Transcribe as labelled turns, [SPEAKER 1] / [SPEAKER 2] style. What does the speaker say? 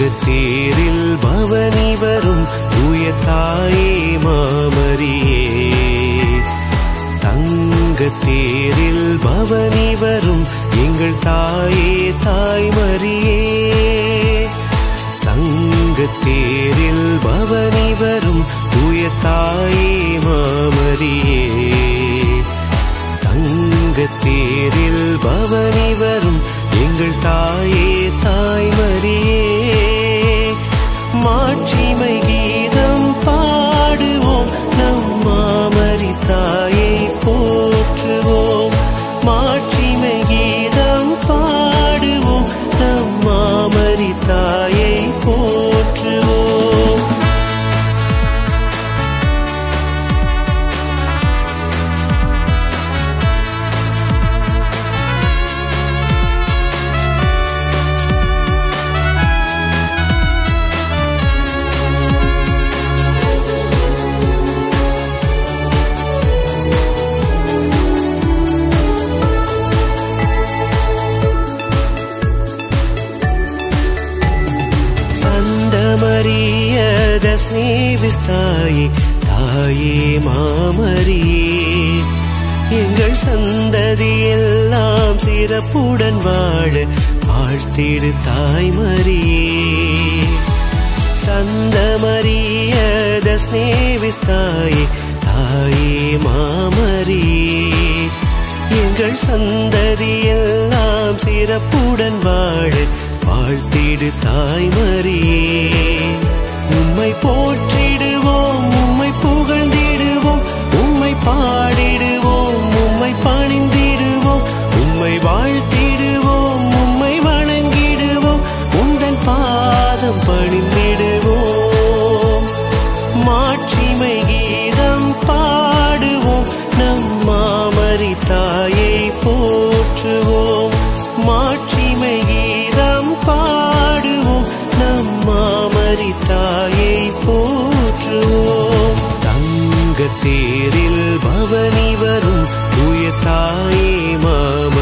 [SPEAKER 1] தேரில் பவனி வரும் தூய தாயே மாமரியே தங்க தேரில் பவனி வரும் எங்கள் தாயே தாய்மரியே தங்க தேரில் பவனி வரும் தூய தாயே மாமரியே தங்க தேரில் பவனி வரும் எங்கள் தாயே தாய்மரியே மாட்சிமை கீதம் பாடுவோம் நம் மாமரி தாயை போற்றுவோம் மாட்சிமை கீதம் பாடுவோம் நம் மாமரி தாயை போற்றுவோம் சந்தமரியத ஸ்நேவிஸ்தாயே தாயே மாமரியே எங்கள் சந்ததி எல்லாம் சிறப்புடன் வாழ வாழ்த்திடு தாய்மரியே சந்தமரியத ஸ்நேவிஸ்தாயே தாயே மாமரியே எங்கள் சந்ததி எல்லாம் சிறப்புடன் வாழ வாழ்த்திடு தாய்மரியே உம்மை போற்றிடுவோம் உம்மை புகழ்ந்திடுவோம் உம்மை பாடிடுவோம் உம்மை பணிந்திடுவோம் உம்மை வாழ்த்திடுவோம் உம்மை வணங்கிடுவோம் உந்தன் பாதம் பணிந்திடுவோம் மாட்சிமை கீதம் பாடுவோம் நம் மாமரி தாயை போற்றுவோம் மாட்சிமை கீதம் பாடுவோம் நம் மாமரி தாயை போற்றுவோம் தங்க தேரில் பவனி வரும் தூய தாயே மாம